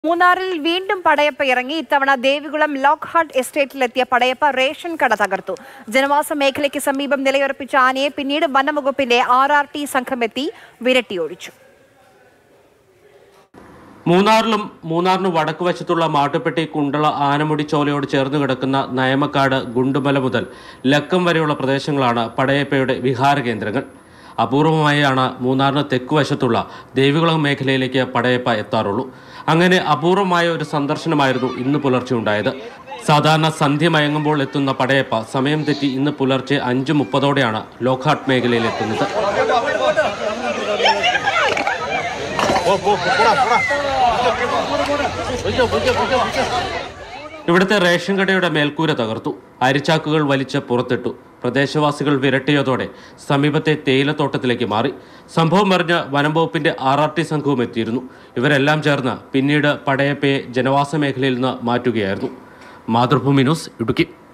മൂന്നാറിൽ വീണ്ടും പടയപ്പ ഇറങ്ങി ഇത്തവണ ദേവികുളം ലോക്ക് ഹാർട്ട് എസ്റ്റേറ്റിലെത്തിയ പടയപ്പ റേഷൻ കട തകർത്തു ജനവാസ മേഖലയ്ക്ക് സമീപം നിലയുറപ്പിച്ച ആനയെ പിന്നീട് വനംവകുപ്പിന്റെ ആർ ആർ ടി സംഘമെത്തി വിരട്ടിയോടിച്ചു മൂന്നാറിലും മൂന്നാറിന് വടക്കുവശത്തുള്ള മാട്ടുപ്പെട്ടി കുണ്ടള ആനമുടി ചോലയോട് ചേർന്ന് കിടക്കുന്ന നയമക്കാട് ഗുണ്ടുമല മുതൽ ലക്കം വരെയുള്ള പ്രദേശങ്ങളാണ് പടയപ്പയുടെ വിഹാര കേന്ദ്രങ്ങൾ അപൂർവമായാണ് മൂന്നാറിന് തെക്കുവശത്തുള്ള ദേവികുളം മേഖലയിലേക്ക് പടയപ്പ എത്താറുള്ളൂ അങ്ങനെ അപൂർവമായ ഒരു സന്ദർശനമായിരുന്നു ഇന്ന് പുലർച്ചെ ഉണ്ടായത് സാധാരണ സന്ധ്യ മയങ്ങുമ്പോൾ എത്തുന്ന പടയപ്പ സമയം തെറ്റി ഇന്ന് പുലർച്ചെ അഞ്ച് മുപ്പതോടെയാണ് ലോക്ഹാട്ട് മേഖലയിൽ എത്തുന്നത് ഇവിടുത്തെ റേഷൻ കടയുടെ മേൽക്കൂര തകർത്തു അരിച്ചാക്കുകൾ വലിച്ച് പുറത്തിട്ടു പ്രദേശവാസികൾ വിരട്ടിയതോടെ സമീപത്തെ തേയിലത്തോട്ടത്തിലേക്ക് മാറി സംഭവം അറിഞ്ഞ് വനം വകുപ്പിന്റെ ആർ ആർ ടി സംഘവും എത്തിയിരുന്നു ഇവരെല്ലാം ചേർന്ന് പിന്നീട് പടയപ്പയെ ജനവാസ മേഖലയിൽ നിന്ന് മാറ്റുകയായിരുന്നു മാതൃഭൂമി ന്യൂസ് ഇടുക്കി